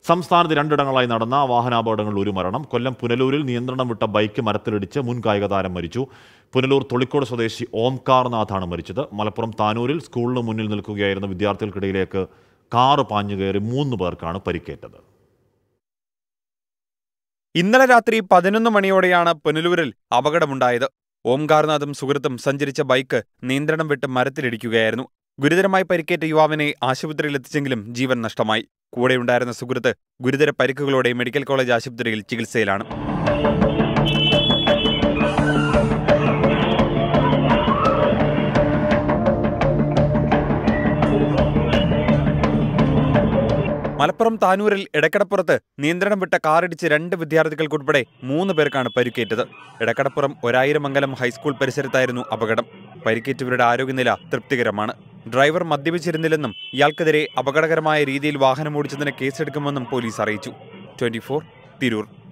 സംസ്ഥാനത്ത് രണ്ടിടങ്ങളായി നടന്ന വാഹനാപകടങ്ങളിൽ ഒരു മരണം കൊല്ലം പുനലൂരിൽ നിയന്ത്രണം വിട്ട ബൈക്ക് മരത്തിലിടിച്ച് മുൻ കായിക താരം മരിച്ചു പുനലൂർ തൊളിക്കോട് സ്വദേശി ഓംകാർനാഥാണ് മരിച്ചത് മലപ്പുറം താനൂരിൽ സ്കൂളിന് മുന്നിൽ നിൽക്കുകയായിരുന്ന വിദ്യാർത്ഥികൾക്കിടയിലേക്ക് കാറ് പാഞ്ഞു കയറി മൂന്ന് പേർക്കാണ് പരിക്കേറ്റത് ഇന്നലെ രാത്രി പതിനൊന്ന് മണിയോടെയാണ് പുനലൂരിൽ അപകടമുണ്ടായത് ഓംകാർനാഥും സുഹൃത്തും സഞ്ചരിച്ച ബൈക്ക് നിയന്ത്രണം വിട്ട് മരത്തിലിടിക്കുകയായിരുന്നു ഗുരുതരമായി പരിക്കേറ്റ യുവാവിനെ ആശുപത്രിയിൽ എത്തിച്ചെങ്കിലും ജീവൻ നഷ്ടമായി കൂടെയുണ്ടായിരുന്ന സുഹൃത്ത് ഗുരുതര പരിക്കുകളോടെ മെഡിക്കൽ കോളേജ് ആശുപത്രിയിൽ ചികിത്സയിലാണ് മലപ്പുറം താനൂരിൽ ഇടക്കടപ്പുറത്ത് നിയന്ത്രണം വിട്ട കാറിടിച്ച് രണ്ട് വിദ്യാർത്ഥികൾക്കുൾപ്പെടെ മൂന്ന് പേർക്കാണ് പരിക്കേറ്റത് ഇടക്കടപ്പുറം ഒരായിരമംഗലം ഹൈസ്കൂൾ പരിസരത്തായിരുന്നു അപകടം പരിക്കേറ്റവരുടെ ആരോഗ്യനില തൃപ്തികരമാണ് ഡ്രൈവർ മദ്യപിച്ചിരുന്നില്ലെന്നും ഇയാൾക്കെതിരെ അപകടകരമായ രീതിയിൽ വാഹനമോടിച്ചതിന് കേസെടുക്കുമെന്നും പോലീസ് അറിയിച്ചു ട്വന്റി തിരൂർ